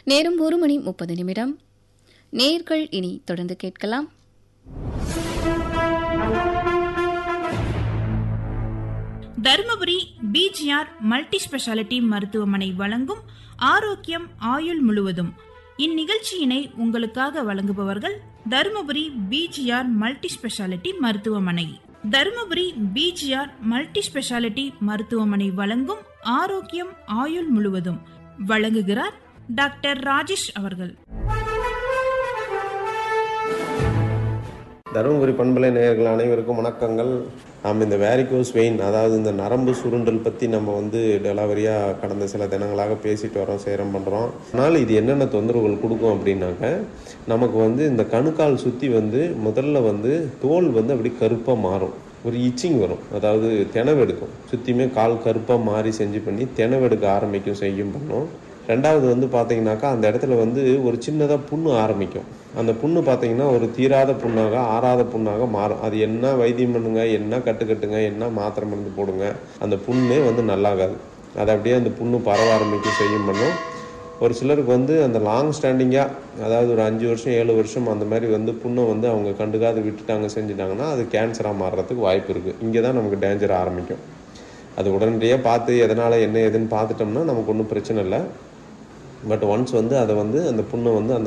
நேரம் ஒரு மணி முப்பது நிமிடம் நேர்கள் இனி தொடர்ந்து கேட்கலாம் தருமபுரி பிஜிஆர் மல்டி ஸ்பெஷாலிட்டி மருத்துவமனை வழங்கும் ஆரோக்கியம் ஆயுள் முழுவதும் இந்நிகழ்ச்சியினை உங்களுக்காக வழங்குபவர்கள் தருமபுரி பிஜிஆர் மல்டி ஸ்பெஷாலிட்டி மருத்துவமனை தருமபுரி பிஜிஆர் மல்டி ஸ்பெஷாலிட்டி மருத்துவமனை வழங்கும் ஆரோக்கியம் ஆயுள் முழுவதும் வழங்குகிறார் டாக்டர் ராஜேஷ் அவர்கள் தருமபுரி பண்பலை நேயர்கள் அனைவருக்கும் வணக்கங்கள் நாம் இந்த வேரிகோஸ் வெயின் அதாவது இந்த நரம்பு சுருண்டல் பற்றி நம்ம வந்து டெலவரியாக கடந்த சில தினங்களாக பேசிட்டு வரோம் சேரம் பண்ணுறோம் அதனால் இது என்னென்ன தொந்தரவுகள் கொடுக்கும் அப்படின்னாக்க நமக்கு வந்து இந்த கணுக்கால் சுற்றி வந்து முதல்ல வந்து தோல் வந்து அப்படி கருப்பாக மாறும் ஒரு இச்சிங் வரும் அதாவது திணவெடுக்கும் சுற்றியுமே கால் கருப்பாக மாறி செஞ்சு பண்ணி திணவெடுக்க ஆரம்பிக்கும் செய்யும் பண்ணும் ரெண்டாவது வந்து பார்த்தீங்கன்னாக்கா அந்த இடத்துல வந்து ஒரு சின்னதாக புண்ணு ஆரம்பிக்கும் அந்த புண்ணு பார்த்தீங்கன்னா ஒரு தீராத புண்ணாக ஆறாத புண்ணாக மாறும் அது என்ன வைத்தியம் பண்ணுங்க என்ன கட்டு கட்டுங்க என்ன மாத்திரை மருந்து போடுங்க அந்த புண்ணே வந்து நல்லாகாது அது அப்படியே அந்த புண்ணு பரவ ஆரம்பிக்கும் செய்யும் பண்ணும் ஒரு சிலருக்கு வந்து அந்த லாங் ஸ்டாண்டிங்காக அதாவது ஒரு அஞ்சு வருஷம் ஏழு வருஷம் அந்த மாதிரி வந்து புண்ணை வந்து அவங்க கண்டுக்காது விட்டுட்டாங்க செஞ்சுட்டாங்கன்னா அது கேன்சராக மாறுறதுக்கு வாய்ப்பு இருக்குது இங்கே தான் நமக்கு டேஞ்சர் ஆரம்பிக்கும் அது உடனடியாக பார்த்து எதனால் என்ன ஏதுன்னு பார்த்துட்டோம்னா நமக்கு ஒன்றும் பிரச்சனை இல்லை பட் ஒன்ஸ் வந்து அதை வந்து அந்த புண்ணை வந்து அந்த